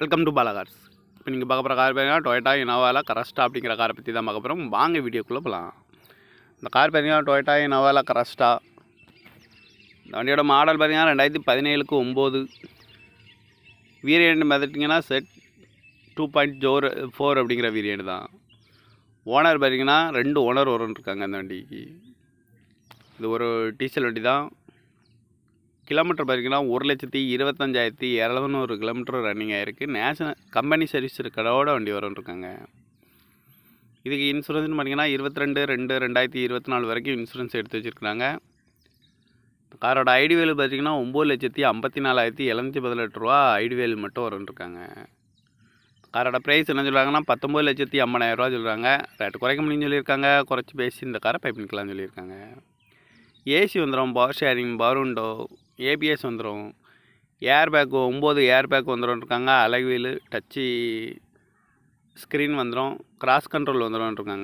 welcome to Balacars இப்போ நீங்கள் பார்க்க போகிற கார் பார்த்தீங்கன்னா டொயட்டா இனோவாவில் கரஸ்டா அப்படிங்கிற காரை பற்றி தான் பார்க்க போகிறோம் வாங்க வீடியோக்குள்ளே போகலாம் இந்த கார் பார்த்தீங்கன்னா டொயட்டா இனோவாவில் கரஸ்டா இந்த வண்டியோட மாடல் பார்த்தீங்கன்னா ரெண்டாயிரத்தி பதினேழுக்கு ஒம்பது வீரியண்ட் பார்த்துட்டிங்கன்னா செட் டூ பாயிண்ட் ஜோர் ஃபோர் அப்படிங்கிற வீரியண்ட் தான் ஓனர் பார்த்தீங்கன்னா ரெண்டு ஓனர் வரும் இருக்காங்க அந்த வண்டிக்கு இது ஒரு டீசல் வண்டி தான் கிலோமீட்டர் பார்த்தீங்கன்னா ஒரு லட்சத்தி இருபத்தஞ்சாயிரத்தி இரநூறு கிலோமீட்டர் ரன்னிங் ஆகிருக்கு நேஷனல் கம்பெனி சர்வீஸ் கடவோட வண்டி வரும் இருக்காங்க இதுக்கு இன்சூரன்ஸ்னு பார்த்தீங்கன்னா இருபத்தி ரெண்டு ரெண்டு ரெண்டாயிரத்தி இருபத்தி நாலு வரைக்கும் இன்சூரன்ஸ் எடுத்து வச்சுருக்காங்க காரோட ஐடி வேலு பார்த்தீங்கன்னா ஒம்பது லட்சத்தி ஐம்பத்தி நாலாயிரத்தி எழுநூற்றி பதினெட்டு ரூபா ஐடி வேலு மட்டும் வரும் இருக்காங்க காரோட ப்ரைஸ் என்ன சொல்கிறாங்கன்னா பத்தொம்பது லட்சத்தி ஐம்பதாயிரரூவா சொல்கிறாங்க ரேட்டு குறைக்க முடியும்னு சொல்லியிருக்காங்க குறைச்சி பேசி இந்த காரை பைப் பண்ணிக்கலாம்னு சொல்லியிருக்காங்க ஏசி வந்துடும் power steering power window ABS வந்துடும் ஏர் பேக்கு ஒம்பது ஏர் பேக் வந்துடும் இருக்காங்க அலகுவீல் டச்சு ஸ்க்ரீன் வந்துடும் கிராஸ் கண்ட்ரோல் வந்துடும் இருக்காங்க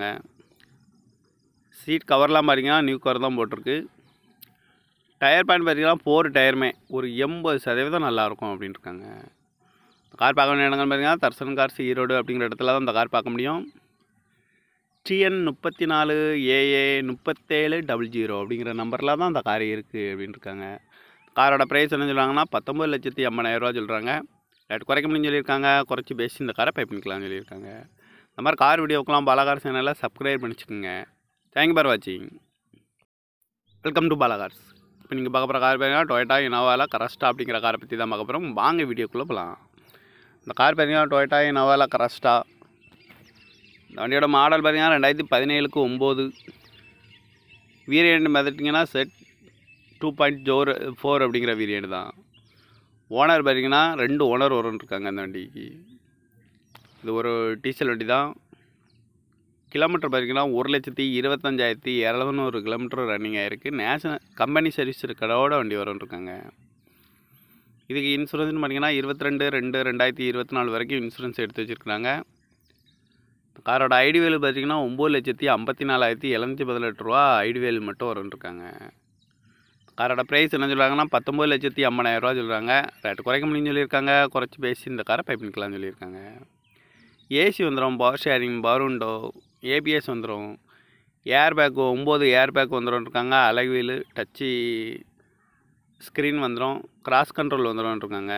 சீட் கவர்லாம் பார்த்தீங்கன்னா நியூ கவர் தான் போட்டிருக்கு டயர் பேண்ட் பார்த்தீங்கன்னா ஃபோர் டயருமே ஒரு எண்பது சதவீதம் நல்லாயிருக்கும் அப்படின்னு இருக்காங்க கார் பார்க்க வேண்டிய இடங்கள் பார்த்தீங்கன்னா தர்சன் கார்ஸ் ஈரோடு அப்படிங்கிற இடத்துல தான் இந்த கார் பார்க்க முடியும் டிஎன் முப்பத்தி நாலு ஏஏ முப்பத்தேழு டபுள் ஜீரோ அப்படிங்கிற நம்பரில் தான் அந்த கார் இருக்குது அப்படின்னு இருக்காங்க காரோட ப்ரைஸ் என்ன சொல்கிறாங்கன்னா பத்தொம்பது லட்சத்தி ஐம்பதாயிரரூவா சொல்கிறாங்க ரேட் குறைக்க முடியும்னு சொல்லியிருக்காங்க குறைச்சி பேசி இந்த காரை பை பண்ணிக்கலாம்னு சொல்லியிருக்காங்க இந்த மாதிரி கார் வீடியோக்கெலாம் பாலாகார் சேனலில் சப்ஸ்கிரைப் பண்ணிச்சுக்கோங்க தேங்க்யூ ஃபார் வாட்சிங் வெல்கம் டு பாலாகார்ஸ் இப்போ நீங்கள் பார்க்க போகிற கார் பார்த்தீங்கன்னா டொயட்டா இனோவாவில் கரஸ்டா அப்படிங்கிற காரை பற்றி தான் பார்க்க போகிறோம் வாங்க வீடியோக்குள்ளே போகலாம் இந்த கார் பார்த்தீங்கன்னா டொயட்டா இனோவாவில் கரஸ்டா இந்த வண்டியோட மாடல் பார்த்தீங்கன்னா ரெண்டாயிரத்தி பதினேழுக்கு ஒம்பது வீரியண்ட் பார்த்துட்டிங்கன்னா செட் டூ பாயிண்ட் ஜோர் ஃபோர் அப்படிங்கிற வீரியண்ட் தான் ஓனர் பார்த்தீங்கன்னா ரெண்டு ஓனர் வரும் இருக்காங்க அந்த வண்டிக்கு இது ஒரு டீசல் வண்டி தான் கிலோமீட்டர் பார்த்தீங்கன்னா ஒரு லட்சத்தி இருபத்தஞ்சாயிரத்தி இரநூறு கிலோமீட்டர் ரன்னிங் ஆகிருக்கு நேஷனல் கம்பெனி சர்வீஸ் கடவோட வண்டி வரும் இருக்காங்க இதுக்கு இன்சூரன்ஸ்னு பார்த்தீங்கன்னா இருபத்தி ரெண்டு ரெண்டு ரெண்டாயிரத்தி இருபத்தி நாலு வரைக்கும் இன்சூரன்ஸ் எடுத்து வச்சுருக்காங்க காரோட ஐடி வேலு பார்த்தீங்கன்னா ஒம்பது லட்சத்தி ஐம்பத்தி நாலாயிரத்தி எழுநூற்றி பதினெட்டு ரூபா ஐடி வேலு மட்டும் வரும் இருக்காங்க காரோட ப்ரைஸ் என்ன சொல்கிறாங்கன்னா பத்தொம்பது லட்சத்தி ஐம்பதாயிரரூவா சொல்கிறாங்க ரேட்டு குறைக்க முடியும்னு சொல்லியிருக்காங்க குறைச்சி பேசி இந்த காரை பைப் பண்ணிக்கலாம்னு சொல்லியிருக்காங்க ஏசி வந்துடும் power steering power window ABS வந்துடும் ஏர் பேக்கு ஒம்பது ஏர் பேக் வந்துடும் இருக்காங்க அலகுவீல் டச்சு ஸ்க்ரீன் வந்துடும் கிராஸ் கண்ட்ரோல் வந்துடும் இருக்காங்க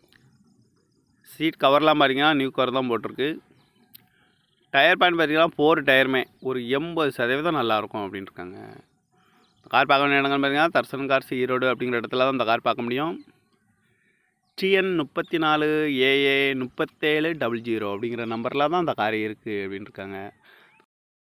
சீட் கவர்லாம் பார்த்தீங்கன்னா நியூ கவர் தான் போட்டிருக்கு டயர் பேண்ட் பார்த்தீங்கன்னா ஃபோர் டயருமே ஒரு எண்பது சதவீதம் நல்லாயிருக்கும் அப்படின்னு இருக்காங்க கார் பார்க்க வேண்டிய இடங்கள் பார்த்தீங்கன்னா தர்சன் கார்ஸ் ஈரோடு அப்படிங்கிற இடத்துல தான் இந்த கார் பார்க்க முடியும் டிஎன் முப்பத்தி நாலு ஏஏ முப்பத்தேழு டபுள் ஜீரோ அப்படிங்கிற நம்பரில் தான் அந்த கார் இருக்குது அப்படின்னு இருக்காங்க